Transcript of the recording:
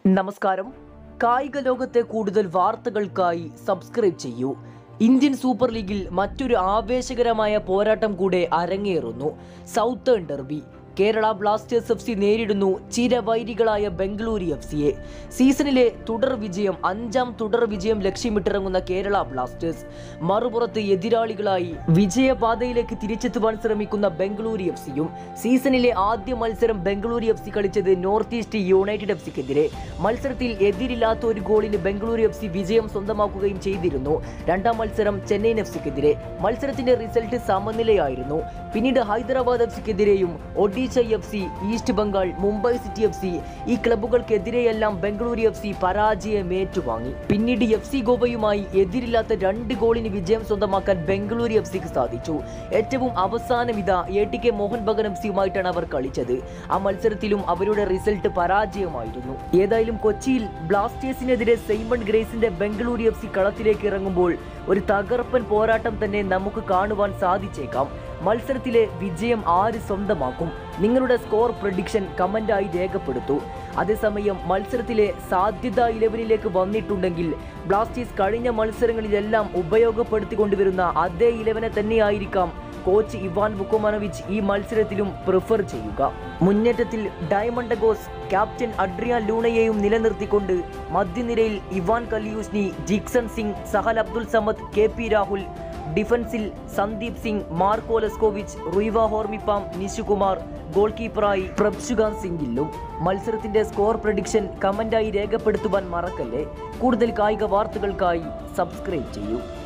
നമസ്കാരം കായിക ലോകത്തെ കൂടുതൽ വാർത്തകൾക്കായി സബ്സ്ക്രൈബ് ചെയ്യൂ ഇന്ത്യൻ സൂപ്പർ ലീഗിൽ മറ്റൊരു ആവേശകരമായ പോരാട്ടം കൂടെ അരങ്ങേറുന്നു southern derby Kerala Blasters F C നേരിടുന്നു ചിരവൈരികളായ ബംഗളൂരു എഫ് സിയെ സീസണിലെ തുടർ വിജയം അഞ്ചാം തുടർ വിജയം ലക്ഷ്യമിട്ടിറങ്ങുന്ന കേരള ബ്ലാസ്റ്റേഴ്സ് മറുപുറത്ത് എതിരാളികളായി വിജയപാതയിലേക്ക് തിരിച്ചെത്തുവാൻ ശ്രമിക്കുന്ന ബംഗളൂരു എഫ് സിയും സീസണിലെ ആദ്യ മത്സരം ബംഗളൂരു എഫ് സി കളിച്ചത് നോർത്ത് ഈസ്റ്റ് യുണൈറ്റഡ് എഫ് സിക്കെതിരെ മത്സരത്തിൽ എതിരില്ലാത്ത ഒരു ഗോളിന് ബംഗളൂരു എഫ് സി വിജയം സ്വന്തമാക്കുകയും ചെയ്തിരുന്നു രണ്ടാം മത്സരം ചെന്നൈയിൻ എഫ് സിക്കെതിരെ മത്സരത്തിന്റെ റിസൾട്ട് സമനിലയായിരുന്നു പിന്നീട് ഹൈദരാബാദ് എഫ് സിക്കെതിരെയും Odisha F C East Bengal Mumbai City F C ഈ ക്ലബ്ബുകൾക്കെതിരെയെല്ലാം ബംഗളൂരു എഫ് സി പരാജയം ഏറ്റുവാങ്ങി പിന്നീട് എഫ് സി ഗോവയുമായി എതിരില്ലാത്ത രണ്ട് ഗോളിന് വിജയം സ്വന്തമാക്കാൻ ബംഗളൂരു എഫ് സിക്ക് സാധിച്ചു ഏറ്റവും അവസാനം ഇതാ A T K Mohun Bagan F സിയുമായിട്ടാണ് അവർ കളിച്ചത് ആ മത്സരത്തിലും അവരുടെ റിസൾട്ട് പരാജയമായിരുന്നു ഏതായാലും കൊച്ചിയിൽ ബ്ലാസ്റ്റേഴ്സിനെതിരെ സൈമൺ ഗ്രേസിന്റെ ബംഗളൂരു എഫ് സി കളത്തിലേക്ക് ഇറങ്ങുമ്പോൾ ഒരു തകർപ്പൻ പോരാട്ടം തന്നെ നമുക്ക് കാണുവാൻ സാധിച്ചേക്കാം മത്സരത്തിലെ വിജയം ആര് സ്വന്തമാക്കും നിങ്ങളുടെ സ്കോർ പ്രഡിക്ഷൻ കമന്റായി രേഖപ്പെടുത്തൂ അതേസമയം മത്സരത്തിലെ സാധ്യത ഇലവനിലേക്ക് വന്നിട്ടുണ്ടെങ്കിൽ ബ്ലാസ്റ്റേഴ്സ് കഴിഞ്ഞ മത്സരങ്ങളിലെല്ലാം ഉപയോഗപ്പെടുത്തിക്കൊണ്ടുവരുന്ന അതേ ഇലവനെ തന്നെയായിരിക്കാം കോച്ച് ഇവാൻ ബുക്കോമാനോവിച്ച് ഈ മത്സരത്തിലും പ്രിഫർ ചെയ്യുക മുന്നേറ്റത്തിൽ ഡയമണ്ടഗോസ് ക്യാപ്റ്റൻ അഡ്രിയാൻ ലൂണയെയും നിലനിർത്തിക്കൊണ്ട് മധ്യനിരയിൽ Ivan Kaliuzhnyi Jeakson Singh Sahal Abdul Samad K P Rahul ഡിഫൻസിൽ Sandeep Singh Marko Leskovic Ruivah Hormipam Nishu Kumar goal കീപ്പറായി പ്രഭ്ഷുകാൻ സിംഗില്ലും മത്സരത്തിന്റെ സ്കോർ പ്രഡിക്ഷൻ കമന്റായി രേഖപ്പെടുത്തുവാൻ മറക്കല്ലേ കൂടുതൽ കായിക വാർത്തകൾക്കായി സബ്സ്ക്രൈബ് ചെയ്യൂ